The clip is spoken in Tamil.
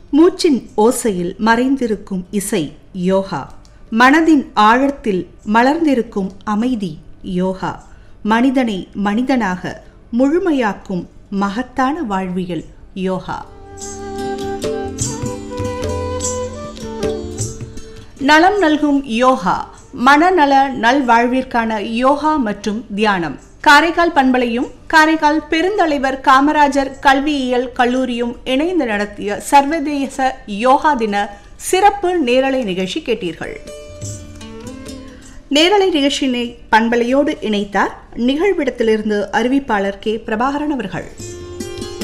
மூச்சின் ஓசையில் மறைந்திருக்கும் இசை யோகா மனதின் ஆழத்தில் மலர்ந்திருக்கும் அமைதி யோகா மனிதனை மனிதனாக முழுமையாக்கும் மகத்தான வாழ்வியல் யோகா நலம் நல்கும் யோகா மனநல நல்வாழ்விற்கான யோகா மற்றும் தியானம் காரைக்கால் பண்பலையும் காரைக்கால் பெருந்தலைவர் காமராஜர் கல்வியியல் கல்லூரியும் இணைந்து நடத்திய சர்வதேச யோகா தின சிறப்பு நேரலை நிகழ்ச்சி கேட்டீர்கள் நேரலை நிகழ்ச்சியினை பண்பலையோடு இணைத்தார் நிகழ்விடத்திலிருந்து அறிவிப்பாளர் கே பிரபாகரன் அவர்கள்